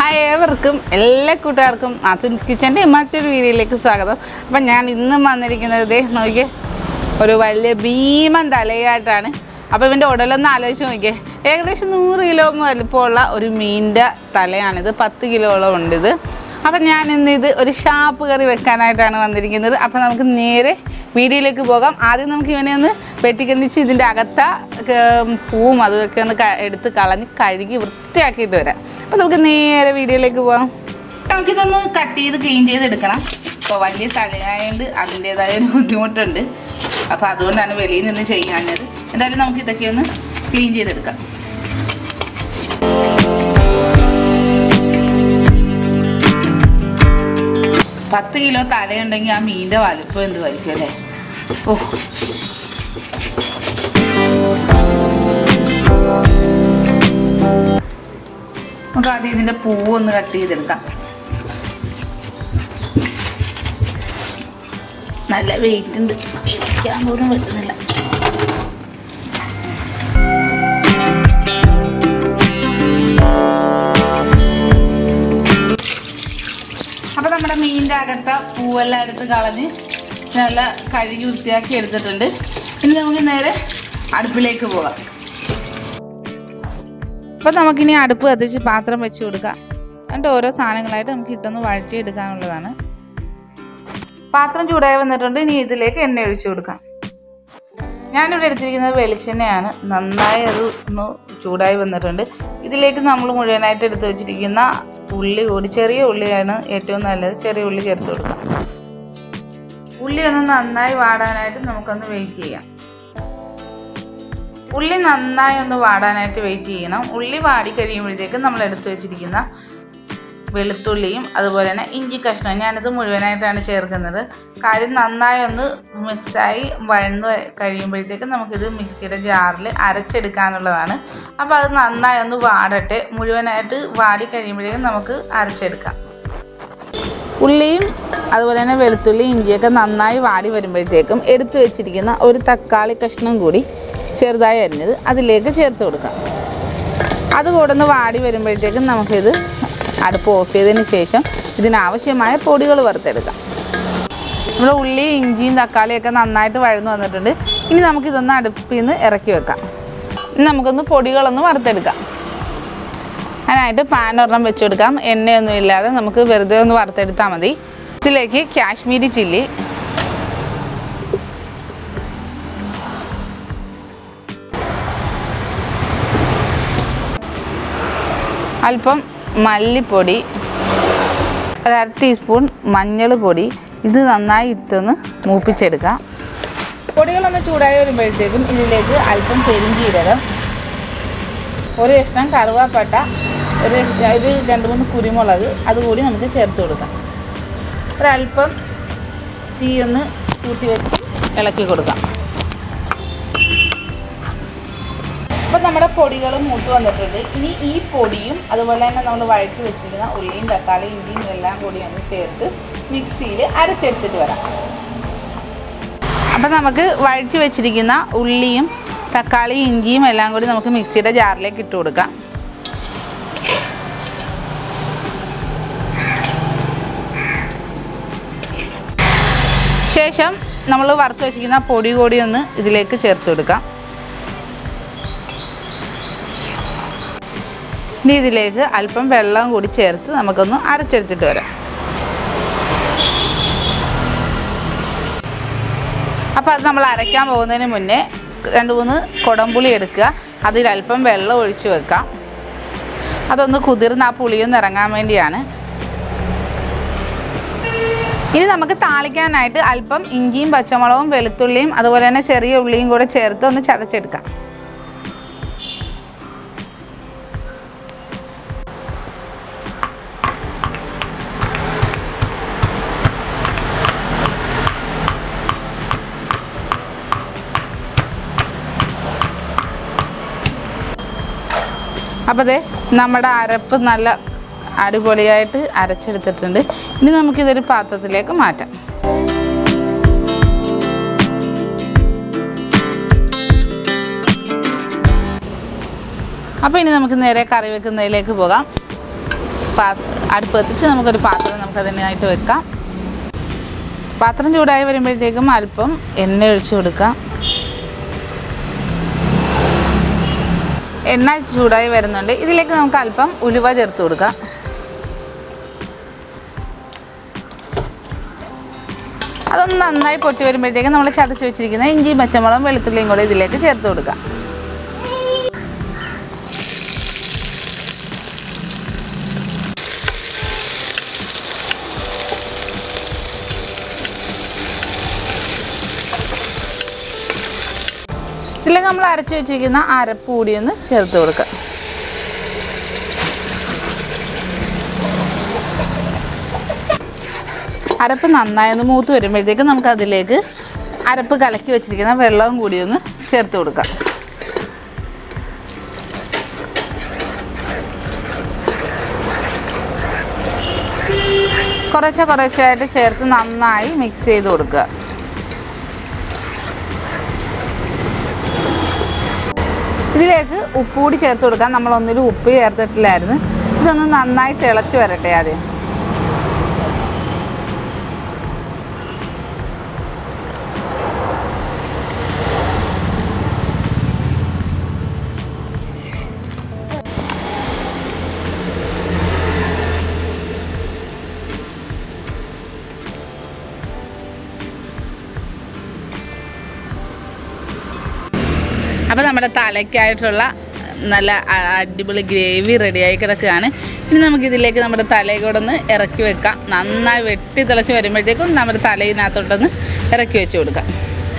Hi ഏവർക്കും എല്ലാ കൂട്ടുകാർക്കും നാത്തുൻസ് കിച്ചൻ്റെ മറ്റൊരു വീഡിയോയിലേക്ക് സ്വാഗതം അപ്പം ഞാൻ ഇന്നും വന്നിരിക്കുന്നത് ദേ നോക്കിയേ ഒരു വലിയ ഭീമൻ തലയായിട്ടാണ് അപ്പോൾ ഇവൻ്റെ ഉടലൊന്ന് ആലോചിച്ച് നോക്കിയേ ഏകദേശം നൂറ് കിലോ വലുപ്പമുള്ള ഒരു മീനിൻ്റെ തലയാണിത് പത്ത് കിലോളം ഉണ്ട് ഇത് അപ്പം ഞാൻ ഇന്ന് ഇത് ഒരു ഷാപ്പ് കറി വെക്കാനായിട്ടാണ് വന്നിരിക്കുന്നത് അപ്പം നമുക്ക് നേരെ വീഡിയോയിലേക്ക് പോകാം ആദ്യം നമുക്ക് ഇവനെ ഒന്ന് വെട്ടിക്കന്നിച്ച് ഇതിൻ്റെ അകത്ത ക- പൂവും അതൊക്കെ ഒന്ന് ക- എടുത്ത് കളഞ്ഞ് കഴുകി വൃത്തിയാക്കിയിട്ട് വരാം അപ്പം നമുക്ക് നേരെ വീഡിയോയിലേക്ക് പോകാം നമുക്കിതൊന്ന് കട്ട് ചെയ്ത് ക്ലീൻ ചെയ്ത് എടുക്കണം ഇപ്പോൾ വലിയ തലയായതുകൊണ്ട് അതിൻ്റേതായ ഒരു ബുദ്ധിമുട്ടുണ്ട് അപ്പോൾ അതുകൊണ്ടാണ് വെളിയിൽ നിന്ന് ചെയ്യാഞ്ഞത് എന്തായാലും നമുക്ക് ഇതൊക്കെ ഒന്ന് ക്ലീൻ ചെയ്തെടുക്കാം പത്ത് കിലോ തലയുണ്ടെങ്കിൽ ആ മീനിന്റെ വലുപ്പം എന്ത് വലിക്കും അല്ലേ ഓ നമുക്ക് ആദ്യം ഇതിന്റെ പൂവ് ഒന്ന് കട്ട് ചെയ്തെടുക്കാം നല്ല വെയിറ്റ് ഉണ്ട് ഇരിക്കാൻ പോലും പറ്റുന്നില്ല അപ്പൊ നമ്മുടെ മീനിന്റെ അകത്ത പൂവെല്ലാം എടുത്ത് കളഞ്ഞ് നല്ല കഴുകി വൃത്തിയാക്കി എടുത്തിട്ടുണ്ട് ഇനി നമുക്ക് നേരെ അടുപ്പിലേക്ക് പോകാം അപ്പൊ നമുക്കിനി അടുപ്പ് കത്തിച്ച് പാത്രം വെച്ച് കൊടുക്കാം എന്നിട്ട് ഓരോ സാധനങ്ങളായിട്ട് നമുക്ക് ഇട്ടൊന്ന് വഴറ്റിയെടുക്കാനുള്ളതാണ് പാത്രം ചൂടായി വന്നിട്ടുണ്ട് ഇനി ഇതിലേക്ക് എണ്ണ ഒഴിച്ചു കൊടുക്കാം ഞാനിവിടെ എടുത്തിരിക്കുന്നത് വെളിച്ചെണ്ണയാണ് നന്നായി അത് ഒന്ന് ചൂടായി വന്നിട്ടുണ്ട് ഇതിലേക്ക് നമ്മൾ മുഴുവനായിട്ട് എടുത്ത് വെച്ചിരിക്കുന്ന ഉള്ളി കൂടി ചെറിയ ഉള്ളിയാണ് ഏറ്റവും നല്ലത് ചെറിയ ഉള്ളി ചേർത്ത് കൊടുക്കാം ഉള്ളി ഒന്ന് നന്നായി വാടാനായിട്ട് നമുക്കൊന്ന് വെയിറ്റ് ചെയ്യാം ഉള്ളി നന്നായി ഒന്ന് വാടാനായിട്ട് വെയിറ്റ് ചെയ്യണം ഉള്ളി വാടി കഴിയുമ്പോഴത്തേക്കും നമ്മൾ എടുത്തു വെച്ചിരിക്കുന്ന വെളുത്തുള്ളിയും അതുപോലെ തന്നെ ഇഞ്ചി കഷ്ണവും ഞാനിത് മുഴുവനായിട്ടാണ് ചേർക്കുന്നത് കാര്യം നന്നായി ഒന്ന് മിക്സായി വഴന്ന് കഴിയുമ്പോഴത്തേക്കും നമുക്കിത് മിക്സിയുടെ ജാറിൽ അരച്ചെടുക്കാനുള്ളതാണ് അപ്പോൾ അത് നന്നായി ഒന്ന് വാടട്ടെ മുഴുവനായിട്ട് വാടി കഴിയുമ്പോഴേക്കും നമുക്ക് അരച്ചെടുക്കാം ഉള്ളിയും അതുപോലെ തന്നെ വെളുത്തുള്ളി ഇഞ്ചിയൊക്കെ നന്നായി വാടി വരുമ്പോഴത്തേക്കും എടുത്തു വെച്ചിരിക്കുന്ന ഒരു തക്കാളി കഷ്ണം കൂടി ചെറുതായി അരിഞ്ഞത് അതിലേക്ക് ചേർത്ത് കൊടുക്കാം അത് കൂടൊന്ന് വാടി വരുമ്പോഴത്തേക്കും നമുക്കിത് അടുപ്പ് ഓഫ് ചെയ്തതിന് ശേഷം ഇതിനാവശ്യമായ പൊടികൾ വറുത്തെടുക്കാം നമ്മുടെ ഉള്ളി ഇഞ്ചിയും തക്കാളിയൊക്കെ നന്നായിട്ട് വഴന്നു വന്നിട്ടുണ്ട് ഇനി നമുക്കിതൊന്ന് അടുപ്പിൽ നിന്ന് ഇറക്കി വെക്കാം ഇനി നമുക്കൊന്ന് പൊടികളൊന്ന് വറുത്തെടുക്കാം അതിനായിട്ട് പാൻ ഒരെണ്ണം വെച്ച് കൊടുക്കാം എണ്ണയൊന്നും ഇല്ലാതെ നമുക്ക് വെറുതെ ഒന്ന് വറുത്തെടുത്താൽ മതി ഇതിലേക്ക് കാശ്മീരി ചില്ലി അല്പം മല്ലിപ്പൊടി ഒരു അര ടീസ്പൂൺ മഞ്ഞൾ പൊടി ഇത് നന്നായി ഇട്ടൊന്ന് മൂപ്പിച്ചെടുക്കാം പൊടികളൊന്ന് ചൂടായി വരുമ്പോഴത്തേക്കും ഇതിലേക്ക് അല്പം പെരിഞ്ചീരകം ഒരു കഷ്ണം കറുവാപ്പട്ട ഒരു കഷ്ണം- ഒരു രണ്ട് മൂന്ന് കുരുമുളക് അതുകൂടി നമുക്ക് ചേർത്ത് കൊടുക്കാം ഒരല്പം തീ ഒന്ന് കൂട്ടി വെച്ച് ഇളക്കി കൊടുക്കാം അപ്പം നമ്മുടെ പൊടികൾ മൂത്ത് വന്നിട്ടുണ്ട് ഇനി ഈ പൊടിയും അതുപോലെ തന്നെ നമ്മൾ വഴറ്റി വെച്ചിരിക്കുന്ന ഉള്ളിയും തക്കാളിയും ഇഞ്ചിയും എല്ലാം കൂടി ഒന്ന് ചേർത്ത് മിക്സിയിൽ അരച്ചെടുത്തിട്ട് വരാം അപ്പം നമുക്ക് വഴറ്റി വെച്ചിരിക്കുന്ന ഉള്ളിയും തക്കാളിയും ഇഞ്ചിയും എല്ലാം കൂടി നമുക്ക് മിക്സിയുടെ ജാറിലേക്ക് ഇട്ട് കൊടുക്കാം ശേഷം നമ്മൾ വറുത്ത് വെച്ചിരിക്കുന്ന പൊടി കൂടി ഒന്ന് ഇതിലേക്ക് ചേർത്ത് കൊടുക്കാം ഇനി ഇതിലേക്ക് അല്പം വെള്ളം കൂടി ചേർത്ത് നമുക്കൊന്ന് അരച്ചെടുത്തിട്ട് വരാം അപ്പോൾ അത് നമ്മൾ അരയ്ക്കാൻ പോകുന്നതിന് മുന്നേ രണ്ട് മൂന്ന് കുടംപുളി എടുക്കുക അതിൽ അല്പം വെള്ളം ഒഴിച്ച് വെക്കാം അതൊന്ന് കുതിർന്ന് ആ പുളിയൊന്ന് ഇറങ്ങാൻ വേണ്ടിയാണ് ഇനി നമുക്ക് താളിക്കാനായിട്ട് അല്പം ഇഞ്ചിയും പച്ചമുളകും വെളുത്തുള്ളിയും അതുപോലെ തന്നെ ചെറിയ ഉള്ളിയും കൂടെ ചേർത്ത് ഒന്ന് ചതച്ചെടുക്കാം അപ്പോൾ അതെ നമ്മുടെ അരപ്പ് നല്ല അടിപൊളിയായിട്ട് അരച്ചെടുത്തിട്ടുണ്ട് ഇനി നമുക്കിതൊരു പാത്രത്തിലേക്ക് മാറ്റാം അപ്പോൾ ഇനി നമുക്ക് നേരെ കറി വെക്കുന്നതിലേക്ക് പോകാം പാ അടുപ്പ് കത്തിച്ച് നമുക്കൊരു പാത്രം നമുക്ക് അതിനായിട്ട് വെക്കാം പാത്രം ചൂടായി വരുമ്പോഴത്തേക്കും അല്പം എണ്ണ ഒഴിച്ചു കൊടുക്കാം എണ്ണ ചൂടായി വരുന്നുണ്ട് ഇതിലേക്ക് നമുക്ക് അല്പം ഉലുവ ചേർത്ത് കൊടുക്കാം അതൊന്ന് നന്നായി പൊട്ടി വരുമ്പോഴത്തേക്കും നമ്മൾ ചതച്ച് വെച്ചിരിക്കുന്ന ഇഞ്ചിയും പച്ചമുളകും വെളുത്തുള്ളിയും കൂടെ ഇതിലേക്ക് ചേർത്ത് കൊടുക്കാം ഇതിലേക്ക് നമ്മൾ അരച്ച് വെച്ചിരിക്കുന്ന അരപ്പ് കൂടി ഒന്ന് ചേർത്ത് കൊടുക്കാം അരപ്പ് നന്നായി ഒന്ന് മൂത്ത് വരുമ്പോഴത്തേക്ക് നമുക്ക് അതിലേക്ക് അരപ്പ് കലക്കി വെച്ചിരിക്കുന്ന വെള്ളവും കൂടി ഒന്ന് ചേർത്ത് കൊടുക്കാം കുറേശ്ശെ കുറേശ്ശെയായിട്ട് ചേർത്ത് നന്നായി മിക്സ് ചെയ്ത് കൊടുക്കുക ഇതിലേക്ക് ഉപ്പ് കൂടി ചേർത്ത് കൊടുക്കാം നമ്മൾ ഒന്നിലും ഉപ്പ് ചേർത്തിട്ടില്ലായിരുന്നു ഇതൊന്ന് നന്നായി തിളച്ച് വരട്ടെ ആദ്യം അപ്പോൾ നമ്മുടെ തലയ്ക്കായിട്ടുള്ള നല്ല അ- അടിപൊളി ഗ്രേവി റെഡിയായി കിടക്കുകയാണ് ഇനി നമുക്കിതിലേക്ക് നമ്മുടെ തലയും കൂടെ ഒന്ന് ഇറക്കി വെക്കാം നന്നായി വെട്ടി തിളച്ച് വരുമ്പോഴത്തേക്കും നമ്മുടെ തലയിനകത്തോട്ടൊന്ന് ഇറക്കി വെച്ച് കൊടുക്കാം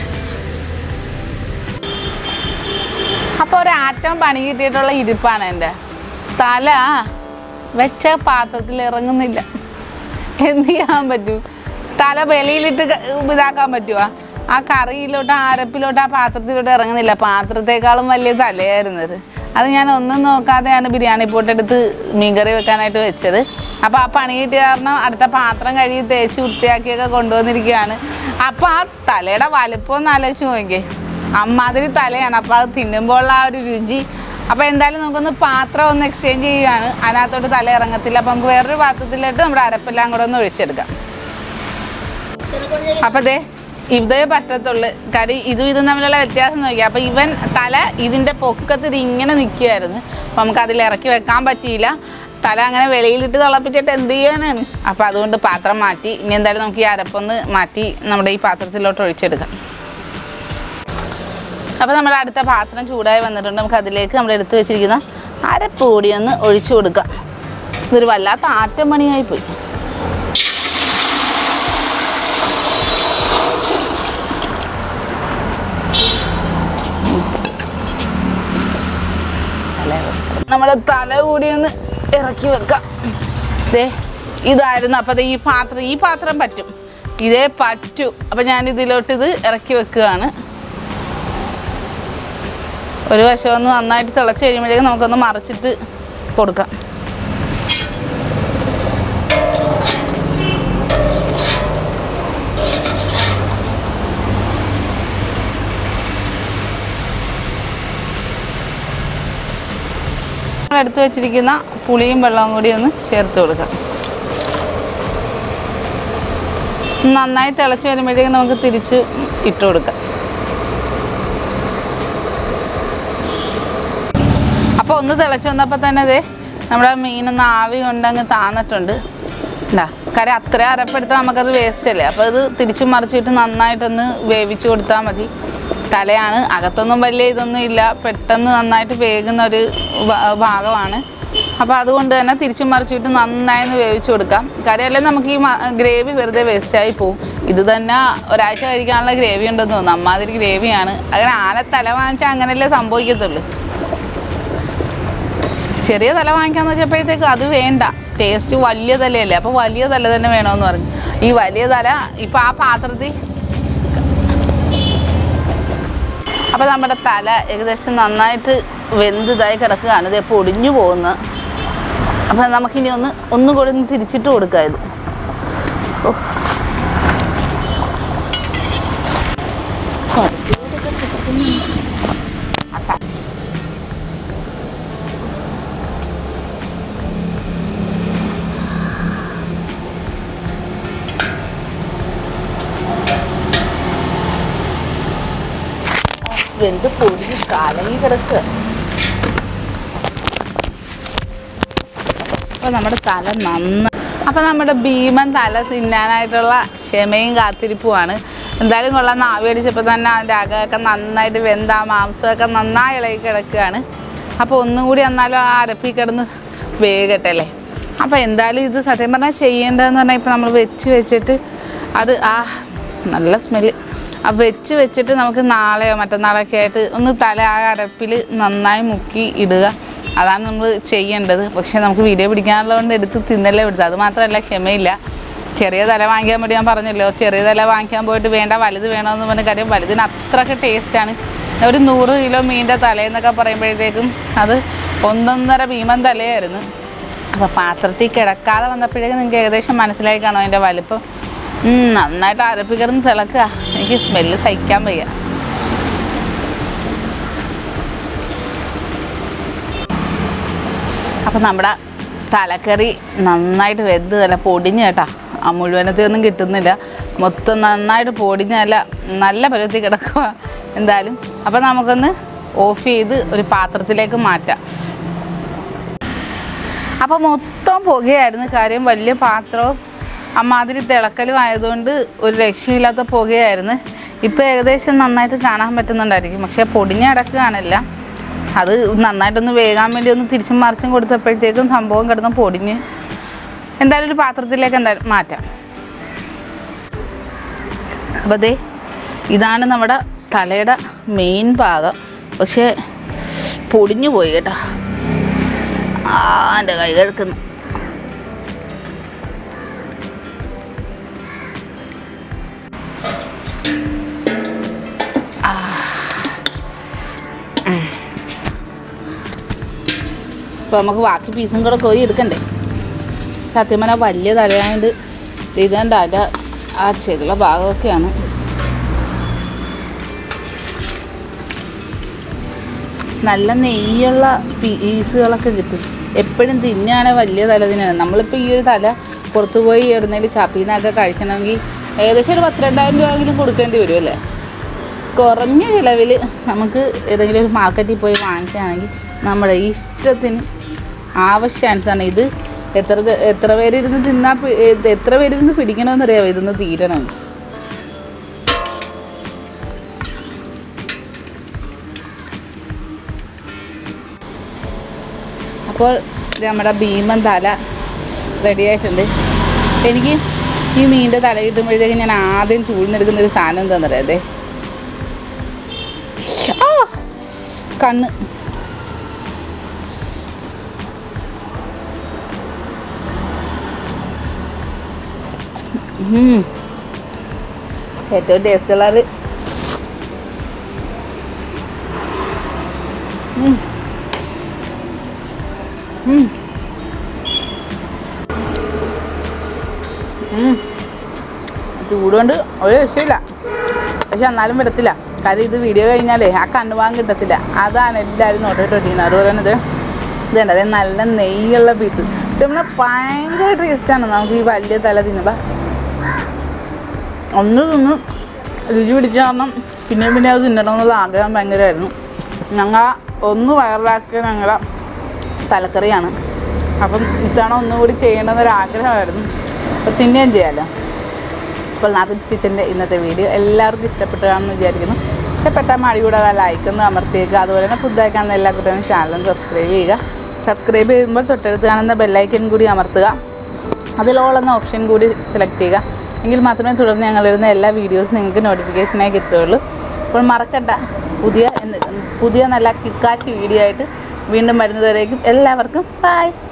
അപ്പോൾ ഒരു ആറ്റം പണി കിട്ടിയിട്ടുള്ള ഇരിപ്പാണ് എൻ്റെ തല വെച്ച പാത്രത്തിൽ ഇറങ്ങുന്നില്ല എന്ത് ചെയ്യാൻ പറ്റും തല വെളിയിലിട്ട് ക- ഇതാക്കാൻ പറ്റുമോ ആ കറിയിലോട്ട് ആ അരപ്പിലോട്ട് ആ പാത്രത്തിലോട്ട് ഇറങ്ങുന്നില്ല പാത്രത്തെക്കാളും വലിയ തലയായിരുന്നു അത് അത് ഞാൻ ഒന്നും നോക്കാതെയാണ് ബിരിയാണി പോട്ടെടുത്ത് മീൻകറി വെക്കാനായിട്ട് വെച്ചത് അപ്പോൾ ആ പണി കിട്ടിയ കാരണം അടുത്ത പാത്രം കഴുകി തേച്ച് വൃത്തിയാക്കിയൊക്കെ കൊണ്ടുവന്നിരിക്കുകയാണ് അപ്പോൾ ആ തലയുടെ വലുപ്പം ഒന്ന് ആലോചിച്ച് നോക്കിയേ അമ്മാതിരി തലയാണ് അപ്പോൾ അത് തിന്നുമ്പോൾ ആ ഒരു രുചി അപ്പോൾ എന്തായാലും നമുക്കൊന്ന് പാത്രം ഒന്ന് എക്സ്ചേഞ്ച് ചെയ്യുകയാണ് അതിനകത്തോട്ട് തല ഇറങ്ങത്തില്ല അപ്പോൾ നമുക്ക് വേറൊരു പാത്രത്തിലിട്ട് നമ്മുടെ അരപ്പെല്ലാം കൂടെ ഒന്ന് ഒഴിച്ചെടുക്കാം അപ്പോൾ ദേ ഇതേ പറ്റത്തുള്ളൂ കാര്യം ഇതും ഇതും തമ്മിലുള്ള വ്യത്യാസം നോക്കിയാൽ അപ്പോൾ ഇവൻ തല ഇതിൻ്റെ പൊക്കത്ത് ഇത് ഇങ്ങനെ നിൽക്കുകയായിരുന്നു അപ്പോൾ നമുക്ക് അതിൽ ഇറക്കി വെക്കാൻ പറ്റിയില്ല തല അങ്ങനെ വെളിയിലിട്ട് തിളപ്പിച്ചിട്ട് എന്ത് ചെയ്യാനാണ് അപ്പോൾ അതുകൊണ്ട് പാത്രം മാറ്റി ഇനി എന്തായാലും നമുക്ക് ഈ അരപ്പൊന്ന് മാറ്റി നമ്മുടെ ഈ പാത്രത്തിലോട്ട് ഒഴിച്ചെടുക്കാം അപ്പോൾ നമ്മുടെ അടുത്ത പാത്രം ചൂടായി വന്നിട്ടുണ്ട് നമുക്ക് അതിലേക്ക് നമ്മൾ എടുത്തു വെച്ചിരിക്കുന്ന അരപ്പ് കൂടി ഒന്ന് ഒഴിച്ചു കൊടുക്കാം ഇതൊരു വല്ലാത്ത ആറ്റം പണിയായി പോയി നമ്മുടെ തല കൂടി ഒന്ന് ഇറക്കി വെക്കാം ദേ ഇതായിരുന്നു അപ്പോൾ ദേ ഈ പാത്രം ഈ പാത്രം പറ്റും ഇതേ പറ്റൂ അപ്പം ഞാൻ ഇതിലോട്ട് ഇത് ഇറക്കി വെക്കുകയാണ് ഒരു വശം ഒന്ന് നന്നായിട്ട് തിളച്ച് കഴിയുമ്പോഴേക്കും നമുക്കൊന്ന് മറിച്ചിട്ട് കൊടുക്കാം നമ്മൾ എടുത്തു വെച്ചിരിക്കുന്ന പുളിയും വെള്ളവും കൂടി ഒന്ന് ചേർത്ത് കൊടുക്കാം നന്നായി തിളച്ച് വരുമ്പോഴത്തേക്കും നമുക്ക് തിരിച്ച് ഇട്ട് കൊടുക്കാം അപ്പോൾ ഒന്ന് തിളച്ച് വന്നപ്പോൾ തന്നെ അതെ നമ്മുടെ മീനൊന്ന് ആവി കൊണ്ടങ്ങ് താന്നിട്ടുണ്ട് ഉണ്ടാ കാര്യം അത്ര അരപ്പെടുത്താൽ നമുക്കത് വേസ്റ്റ് അല്ലേ അപ്പോൾ അത് തിരിച്ചു മറിച്ചിട്ട് നന്നായിട്ടൊന്ന് വേവിച്ച് കൊടുത്താൽ മതി തലയാണ് അകത്തൊന്നും വലിയ ഇതൊന്നും ഇല്ല പെട്ടെന്ന് നന്നായിട്ട് വേകുന്ന ഒരു ഭ- ഭാഗമാണ് അപ്പോൾ അതുകൊണ്ട് തന്നെ തിരിച്ചു മറിച്ചിട്ട് നന്നായി ഒന്ന് വേവിച്ച് കൊടുക്കാം കാര്യം അല്ലെങ്കിൽ നമുക്ക് ഈ ഗ്രേവി വെറുതെ വേസ്റ്റായി പോകും ഇത് തന്നെ ഒരാഴ്ച കഴിക്കാനുള്ള ഗ്രേവി ഉണ്ടെന്ന് തോന്നുന്നു അമ്മാതിരി ഗ്രേവിയാണ് അങ്ങനെ ആന തല വാങ്ങിച്ചാൽ അങ്ങനെയല്ലേ സംഭവിക്കത്തുള്ളൂ ചെറിയ തല വാങ്ങിക്കാന്ന് വെച്ചപ്പോഴത്തേക്ക് അത് വേണ്ട ടേസ്റ്റ് വലിയ തലയല്ലേ അപ്പോൾ വലിയ തല തന്നെ വേണമെന്ന് പറഞ്ഞു ഈ വലിയ തല ഇപ്പം ആ പാത്രത്തിൽ അപ്പോൾ നമ്മുടെ തല ഏകദേശം നന്നായിട്ട് വെന്തതായി കിടക്കുകയാണ് ഇത് പൊടിഞ്ഞു പോകുന്നത് അപ്പം നമുക്കിനി ഒന്ന് ഒന്നും കൂടി ഒന്ന് തിരിച്ചിട്ട് കൊടുക്കാം ഇത് ഓ. അച്ഛാ വെന്ത് പൊടിഞ്ഞ് കലങ്ങി കിടക്കുക അപ്പോൾ നമ്മുടെ തല നന്ന അപ്പോൾ നമ്മുടെ ഭീമൻ തല തിന്നാനായിട്ടുള്ള ക്ഷമയും കാത്തിരിപ്പുമാണ് എന്തായാലും കൊള്ളാം നാവി അടിച്ചപ്പോൾ തന്നെ അതിൻ്റെ അകമൊക്കെ നന്നായിട്ട് വെന്ത ആ മാംസമൊക്കെ നന്നായി ഇളകി കിടക്കുകയാണ് അപ്പോൾ ഒന്നും കൂടി എന്നാലും ആ അരപ്പി കിടന്ന് വേഗട്ടെ അല്ലേ അപ്പോൾ എന്തായാലും ഇത് സത്യം പറഞ്ഞാൽ ചെയ്യേണ്ടതെന്ന് പറഞ്ഞാൽ ഇപ്പോൾ നമ്മൾ വെച്ച് വെച്ചിട്ട് അത് ആ നല്ല സ്മെല്ല് ആ വെച്ച് വെച്ചിട്ട് നമുക്ക് നാളെയോ മറ്റന്നാളൊക്കെ ആയിട്ട് ഒന്ന് തല ആ അരപ്പിൽ നന്നായി മുക്കി ഇടുക അതാണ് നമ്മൾ ചെയ്യേണ്ടത് പക്ഷേ നമുക്ക് വീഡിയോ പിടിക്കാനുള്ളതുകൊണ്ട് എടുത്ത് തിന്നല്ലേ വിടുന്നത് അത് മാത്രമല്ല ക്ഷമയില്ല ചെറിയ തല വാങ്ങിക്കാൻ വേണ്ടി ഞാൻ പറഞ്ഞല്ലോ ചെറിയ തല വാങ്ങിക്കാൻ പോയിട്ട് വേണ്ട വലുത് വേണമെന്ന് പറഞ്ഞ കാര്യം വലുതിന് അത്രയ്ക്ക് ടേസ്റ്റാണ് ഒരു നൂറ് കിലോ മീനിൻ്റെ തലയെന്നൊക്കെ പറയുമ്പോഴത്തേക്കും അത് ഒന്നൊന്നര ഭീമൻ തലയായിരുന്നു അപ്പോൾ പാത്രത്തിൽ കിടക്കാതെ വന്നപ്പോഴേക്കും നിങ്ങൾക്ക് ഏകദേശം മനസ്സിലായി കാണും അതിൻ്റെ വലിപ്പം ഉം, നന്നായിട്ട് അരപ്പിക്കിടന്ന് തിളക്കുക എനിക്ക് സ്മെല്ല് സഹിക്കാൻ വയ്യ അപ്പം നമ്മുടെ തലക്കറി നന്നായിട്ട് വെന്ത് നല്ല പൊടിഞ്ഞ് കേട്ടാ ആ മുഴുവനത്തിൽ ഒന്നും കിട്ടുന്നില്ല മൊത്തം നന്നായിട്ട് പൊടിഞ്ഞ് നല്ല നല്ല പരുവത്തിൽ കിടക്കുക എന്തായാലും അപ്പം നമുക്കൊന്ന് ഓഫ് ചെയ്ത് ഒരു പാത്രത്തിലേക്ക് മാറ്റാം അപ്പോൾ മൊത്തം പുകയായിരുന്നു കാര്യം വലിയ പാത്രവും അമ്മാതിരി തിളക്കലും ആയതുകൊണ്ട് ഒരു രക്ഷയില്ലാത്ത പുകയായിരുന്നു ഇപ്പോൾ ഏകദേശം നന്നായിട്ട് കാണാൻ പറ്റുന്നുണ്ടായിരിക്കും പക്ഷേ പൊടിഞ്ഞ് കിടക്കുകയാണല്ല അത് നന്നായിട്ടൊന്ന് വേകാൻ വേണ്ടി ഒന്ന് തിരിച്ചും മറിച്ചും കൊടുത്തപ്പോഴത്തേക്കും സംഭവം കിടന്ന് പൊടിഞ്ഞ് എന്തായാലും ഒരു പാത്രത്തിലേക്ക് എന്തായാലും മാറ്റാം അപ്പോൾ ദേ ഇതാണ് നമ്മുടെ തലയുടെ മെയിൻ ഭാഗം പക്ഷേ പൊടിഞ്ഞു പോയി കേട്ടോ ആ എൻ്റെ കൈ കിടക്കുന്നു അപ്പോൾ നമുക്ക് ബാക്കി പീസും കൂടെ കോരി എടുക്കണ്ടേ സത്യം പറഞ്ഞാൽ വലിയ തലയായത് ഇതെൻ്റെ അതിൻ്റെ ആ ചെകിള ഭാഗമൊക്കെയാണ് നല്ല നെയ്യുള്ള പീസുകളൊക്കെ കിട്ടും എപ്പോഴും തിന്നുകയാണെങ്കിൽ വലിയ തല തന്നെയാണ് നമ്മളിപ്പോൾ ഈ ഒരു തല പുറത്ത് പോയി എവിടുന്നേലും ഷാപ്പിൽ കഴിക്കണമെങ്കിൽ ഏകദേശം ഒരു പത്തിരണ്ടായിരം രൂപയെങ്കിലും കൊടുക്കേണ്ടി വരും അല്ലേ കുറഞ്ഞ ചിലവിൽ നമുക്ക് ഏതെങ്കിലും ഒരു മാർക്കറ്റിൽ പോയി വാങ്ങിക്കുകയാണെങ്കിൽ നമ്മുടെ ഇഷ്ടത്തിന് ആവശ്യാനുസരണം ഇത് എത്ര ദ- എത്ര പേരിരുന്ന് തിന്നാ പി- ഇത് എത്ര പേരിരുന്ന് പിടിക്കണമെന്നറിയാമോ ഇതൊന്ന് തീരണം അപ്പോൾ ഇത് നമ്മുടെ ഭീമൻ തല റെഡി ആയിട്ടുണ്ട് എനിക്ക് ഈ മീനിൻ്റെ തല കിട്ടുമ്പോഴത്തേക്കും ഞാൻ ആദ്യം ചൂടിനെടുക്കുന്ന ഒരു സാധനം എന്താണെന്നറിയാം അതെ ആ കണ്ണ് ഉം. ഏറ്റവും ടേസ്റ്റ് ഉള്ളത് ഉം. ഉം. ഉം. ചൂടുകൊണ്ട് ഒരു രക്ഷയില്ല പക്ഷെ എന്നാലും വിടത്തില്ല കാര്യം ഇത് വീഡിയോ കഴിഞ്ഞാലേ ആ കണ്ണുവാൻ കിട്ടത്തില്ല അതാണ് എല്ലാവരും നോട്ടിട്ട് വെച്ചിരിക്കുന്നത് അതുപോലെ തന്നെ ഇത് ഇതുണ്ട് അതായത് നല്ല നെയ്യുള്ള പീസ് ഇത് നമ്മളെ ഭയങ്കര ടേസ്റ്റാണ് നമുക്ക് ഈ വലിയ തല തിന്നുമ്പോൾ ഒന്ന് തിന്ന് രുചി പിടിച്ച കാരണം പിന്നെയും പിന്നെ അത് തിന്നണം എന്നുള്ള ആഗ്രഹം ഭയങ്കരമായിരുന്നു ഞങ്ങൾ ഒന്ന് വയറിലാക്കിയ ഞങ്ങളുടെ തലക്കറിയാണ് അപ്പം ഇത്തവണ ഒന്നുകൂടി ചെയ്യണമെന്നൊരു ആഗ്രഹമായിരുന്നു അപ്പോൾ തിന്നുകയും ചെയ്യാമല്ലോ അപ്പോൾ നാത്തൻസ് കിച്ചൻ്റെ ഇന്നത്തെ വീഡിയോ എല്ലാവർക്കും ഇഷ്ടപ്പെട്ടതാണെന്ന് വിചാരിക്കുന്നു ഇഷ്ടപ്പെട്ടാൽ മടി കൂടാതെ ലൈക്കൊന്ന് അമർത്തിയേക്കുക അതുപോലെ തന്നെ പുതുതായി കാണുന്ന എല്ലാ കുട്ടികളും ചാനലും സബ്സ്ക്രൈബ് ചെയ്യുക സബ്സ്ക്രൈബ് ചെയ്യുമ്പോൾ തൊട്ടടുത്ത് കാണുന്ന ബെല്ലൈക്കൻ കൂടി അമർത്തുക അതിലോളെന്ന ഓപ്ഷൻ കൂടി സെലക്ട് ചെയ്യുക എങ്കിൽ മാത്രമേ തുടർന്ന് ഞങ്ങളിടുന്ന എല്ലാ വീഡിയോസും നിങ്ങൾക്ക് നോട്ടിഫിക്കേഷനായി കിട്ടുകയുള്ളൂ അപ്പോൾ മറക്കണ്ട പുതിയ എന്ത് പുതിയ നല്ല കിക്കാച്ച് വീഡിയോ ആയിട്ട് വീണ്ടും വരുന്നതുവരേക്കും എല്ലാവർക്കും ബൈ